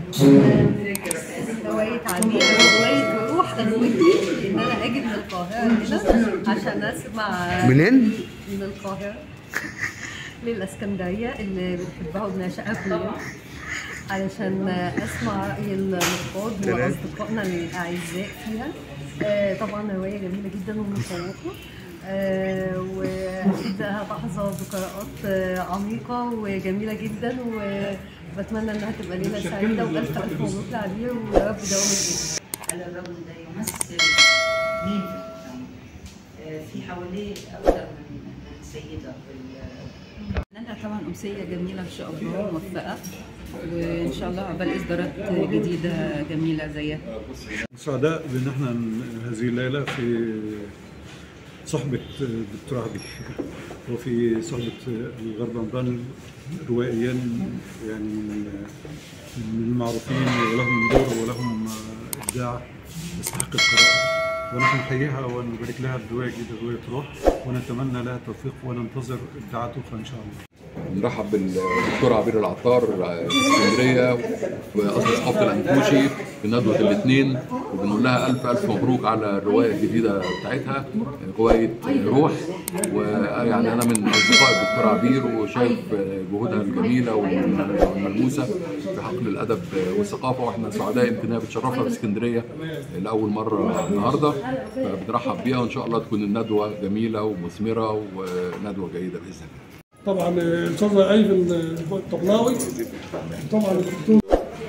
رواية عمير رواية روح قوتي إن أنا أجي من القاهرة هنا عشان أسمع منين؟ من القاهرة للإسكندرية اللي بنحبها وبنعشقها كلنا علشان أسمع رأي النقاد وأصدقائنا الأعزاء فيها آه، طبعا رواية جميلة جدا ومشوقة آه، وأكيد هتحظى بقراءات آه، عميقة وجميلة جدا وبتمنى إنها تبقى ليلة سعيدة وألف ألف مبروك لعبير ويا رب دوام الدين على الرجل ده يمثل مين في المجتمع آه، في حواليه اكثر من من سيده في ال- لنا طبعا أمسية جميلة إن شاء الله موفقة وإن شاء الله عقبال إصدارات جديدة جميلة زيها سعداء بان احنا هذه الليله في صحبة الدكتور عبي وفي صحبة الغرب عمران روائيين يعني من من المعروفين ولهم دور ولهم ابداع يستحق القراءة ونحن نحييها ونبارك لها بالرواية الجديدة رواية روح ونتمنى لها التوفيق وننتظر ابداعاتها ان شاء الله. نرحب بالدكتور عبير العطار في اسكندريه في قصر ثقافه الانكوشي في ندوه الاثنين وبنقول لها الف الف مبروك على الروايه الجديده بتاعتها روايه روح ويعني انا من اصدقاء الدكتور عبير وشايف جهودها الجميله والملموسه في حقل الادب والثقافه واحنا سعداء يمكن هي بتشرفنا في اسكندريه لاول مره النهارده فبنرحب بيها وان شاء الله تكون الندوه جميله ومثمره وندوه جيده باذن الله طبعا الاستاذ ايمن الطبلاوي طبعا الدكتور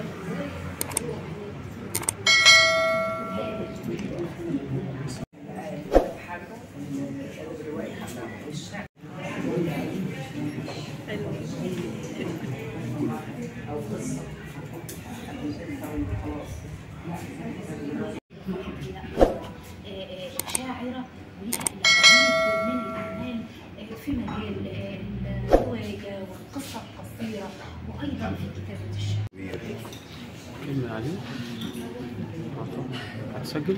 شاعرة ولها العديد من الأعمال في مجال الرواية والقصة القصيرة وأيضا في كتابة الشعر كلمة عليه هتسجل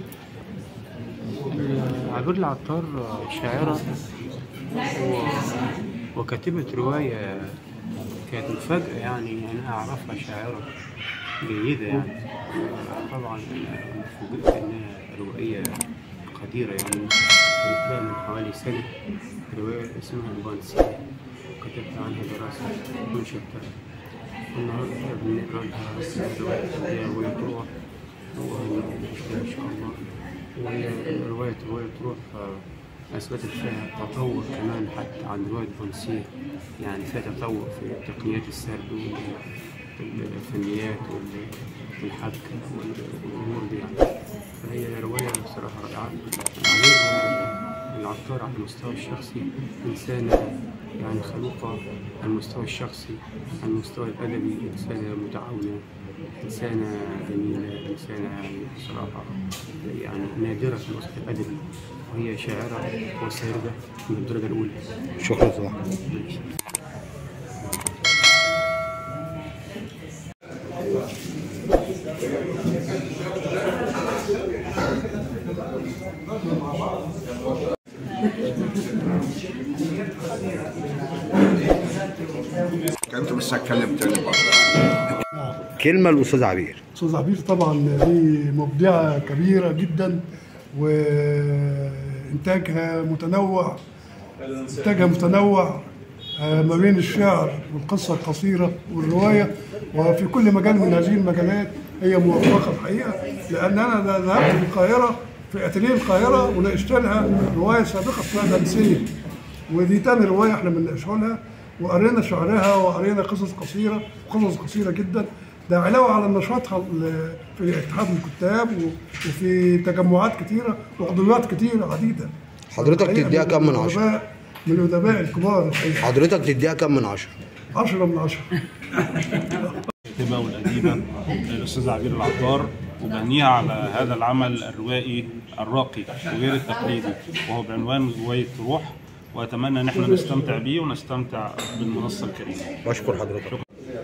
عبير العطار شاعرة و... وكاتبة رواية كانت مفاجأة يعني أنا أعرفها شاعرة جيدة يعني طبعا أنا فوجئت إنها روائية قديرة يعني قريتها من حوالي سنة رواية اسمها البانسية كتبت عنها دراسة ونشرتها النهارده بنقرا لها رواية رواية روح وهنشوفها إن شاء الله وهي رواية رواية روح آه، أثبتت فيها تطور كمان حتى عن رواية بونسيه يعني فيها تطور في تقنيات السرد والفنيات والحبكة والأمور دي يعني فهي رواية بصراحة رائعة عبير العطار على المستوى الشخصي إنسانة يعني خلوقة على المستوى الشخصي على المستوى الأدبي إنسانة متعاونة إنسانة جميلة إنسانة يعني بصراحة يعني نادرة في الوسط الأدبي وهي شاعرة وساردة من الدرجة الأولى شكرا صراحة كنت بس اتكلم تاني برضه كلمة الأستاذ عبير استاذ عبير طبعا دي مبدعه كبيره جدا وانتاجها متنوع انتاجها متنوع آه، ما بين الشعر والقصه القصيره والروايه وفي كل مجال من هذه المجالات هي موفقه الحقيقه لان انا ذهبت في القاهره في اتelier القاهره وناقشت لها روايه سابقه اسمها دمسيه ودي تاني روايه احنا بنناقشها لها وقرينا شعرها وقرينا قصص قصيره قصص قصيره جدا ده علاوه على نشاطها ال- في اتحاد الكتاب و- وفي تجمعات كتيره وعضويات كتيره عديده حضرتك الحقيقة تديها كام من عشرة؟ الأدباء- من الادباء الكبار الحقيقه حضرتك تديها كام من عشرة؟ 10 من 10 الكاتبة والأديبة الأستاذ عبير العطار وبنيها على هذا العمل الروائي الراقي وغير التقليدي وهو بعنوان رواية روح وأتمنى إن احنا نستمتع بيه ونستمتع بالمنصة الكريمة بشكر حضرتك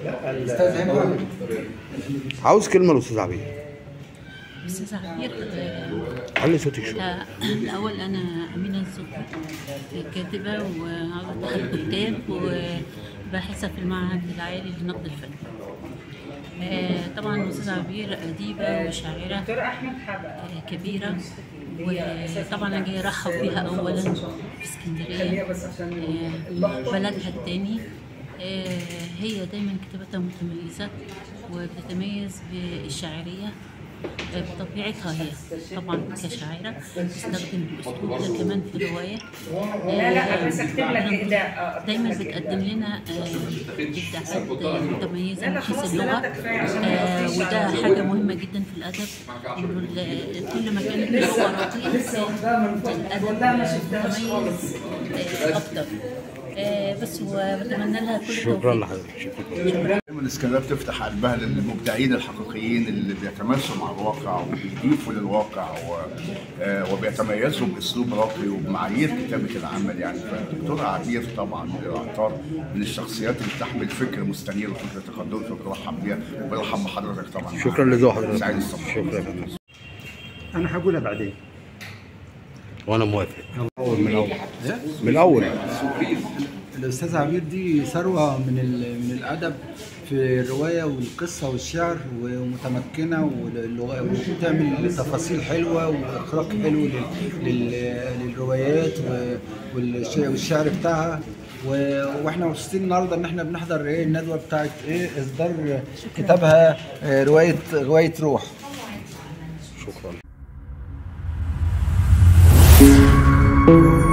عاوز كلمة الأستاذ عبير أستاذ عبير آه، علي صوتك شوية آه، الأول أنا أمينة الزهري كاتبة وعضو اتحاد الكتاب وباحثة في المعهد العالي للنقد الفني. آه، طبعا الاستاذ عبير اديبه وشاعره آه، كبيره وطبعا انا جايه ارحب بيها اولا في اسكندريه آه، بلدها التاني آه، هي دايما كتابتها متميزه وبتتميز بالشاعريه آه، بطبيعتها هي طبعا كشاعره تستخدم الاسلوب ده كمان في الروايه لا، لا، بس أكتب لك آه، إهداء. دايما بتقدم لنا آه، ابداعات آه، متميزه لا، لا، من حيث خلاص، اللغه ثلاثة كفاية عشان آه، مفيش وده عدد. حاجه مهمه جدا في الادب إنه ال- كل ما كانت اللغه رديئه الادب متميز آه، اكتر آه، بس وبتمنى لها كل شكرا التوفيق لحضرتك شكرا دايما الاسكندريه بتفتح قلبها للمبدعين الحقيقيين اللي بيتماشوا مع الواقع وبيضيفوا للواقع و... آه، وبيتميزوا باسلوب راقي وبمعايير كتابه العمل يعني فالدكتور عبير طبعا العطار من الشخصيات اللي بتحمل فكر مستنير وفكر تقدمي فبرحب بيها وبرحب بحضرتك طبعا شكرا لذوق حضرتك سعيد الصبح شكرا يا فندم انا هقولها بعدين وانا موافق من الاول من الاول الاستاذ عبير دي ثروه من ال- من الادب في الروايه والقصه والشعر ومتمكنه واللغة- وبتعمل تفاصيل حلوه واخراج حلو لل- لل- للروايات و- والش- والشعر بتاعها و- واحنا مبسوطين النهارده ان احنا بنحضر ايه الندوه بتاعت ايه اصدار كتابها آه، روايه روايه روح شكرا